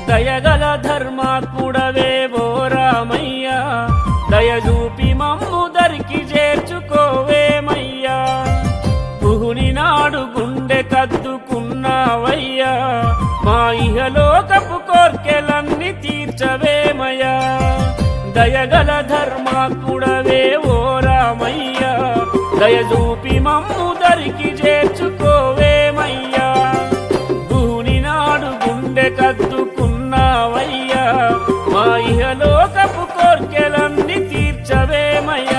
దయగల ధర్మాత్ముడవే ఓ రామయ్య దయచూపి మమ్ము దరికి చేర్చుకోవేమయ్యా గుహుని నాడు గుండె కద్దుకున్నావయ్యా మా ఇహలోకపు కోర్కెలన్నీ తీర్చవేమయ్యా దయగల ధర్మాత్ముడవే ఓ రామయ్య దయచూపి మమ్ము దరికి చేర్చుకోవేమయ్యా భూని నాడు గుండె కద్దుకున్నావయ్యా మా ఇహలోకపు కోర్కెలన్నీ తీర్చవేమయ్యా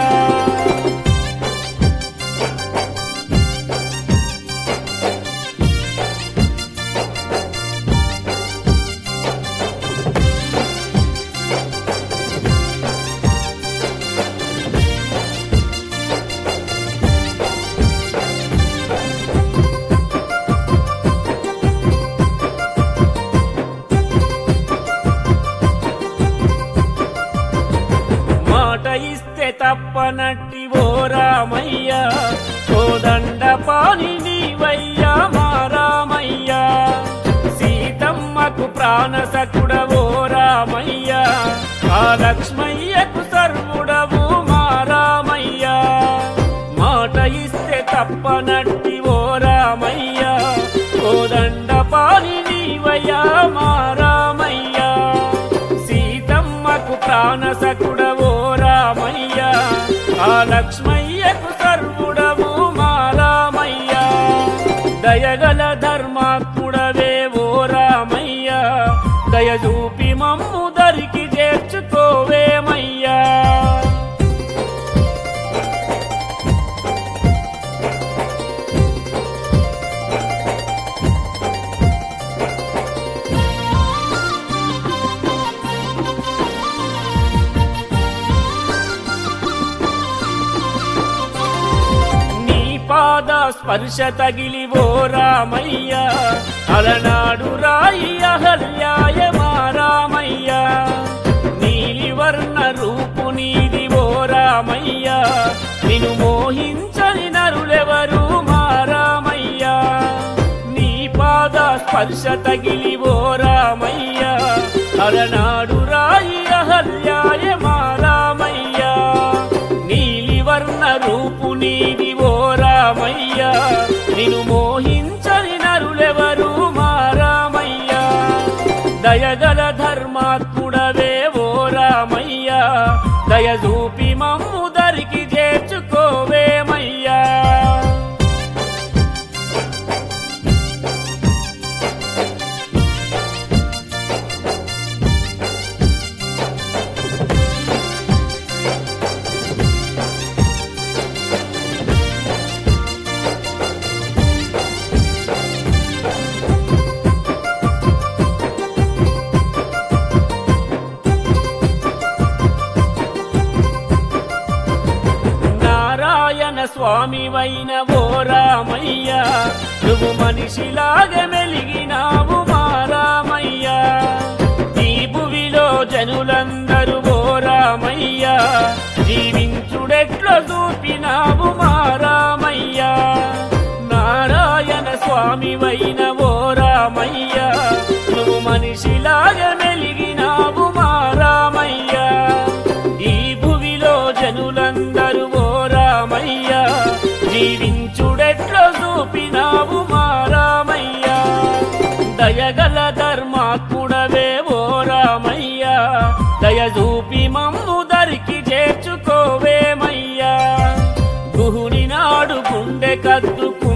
మాట ఇస్తే తప్పనట్టి ఓ రామయ్య కోదండ పాని నీవయ్యా మా రామయ్య సీతమ్మకు ప్రాణ సకుడవో రామయ్య ఆ లక్ష్మయ్యకు సర్వుడవు మా రామయ్య మాట ఇస్తే తప్పనట్టి ఓ రామయ్య కోదండ పాని నీవయ్యా మా రామయ్య సీతమ్మకు ప్రాణ సకుడవో రామయ్య ఆ లక్ష్మయ్యకు సర్వుడవు మా రామయ్య దయగల ధర్మాత్ముడవే ఓ రామయ్య దయచూపి మమ్ము దరికి చేర్చుకోవేమయ్యా నీ పాద స్పర్శ తగిలి ఓ రామయ్య అలనాడు రాయి అహల్యాయ మా రామయ్య నీలివర్ణ రూపు నీది ఓ రామయ్య నిన్ను మోహించని నరులెవరు మా రామయ్య నీ పాద స్పర్శ తగిలి ఓ రామయ్య అలనాడు రాయి అహల్యాయ మా రామయ్య నీలివర్ణ రూపు నీది ఓ రామయ్య నిన్ను మోహించని నరులెవరు మా రామయ్య దయగల ధర్మాత్ముడవే ఓ రామయ్య దయచూపి మమ్ము దరికి చేర్చుకోవేమయ్యా నారాయణ స్వామివైన ఓ రామయ్య నువ్వు మనిషిలాగా మెలిగినావు మా రామయ్య ఈ భువిలో జనులందరూ ఓ రామయ్య జీవించుడెట్లో చూపినావు మా రామయ్య నారాయణ స్వామివైన ఓ రామయ్య నువ్వు మనిషిలాగా మెలిగినావు మా రామయ్య ఈ భువిలో జనులందరూ ఓ రామయ్య జీవించుడెట్లో చూపినావు మా రామయ్య దయగల ధర్మాత్ముడవే ఓ రామయ్య దయ చూపి మమ్ము దరికి చేర్చుకోవేమయ్యా గుహుని నాడు గుండె కద్దుకు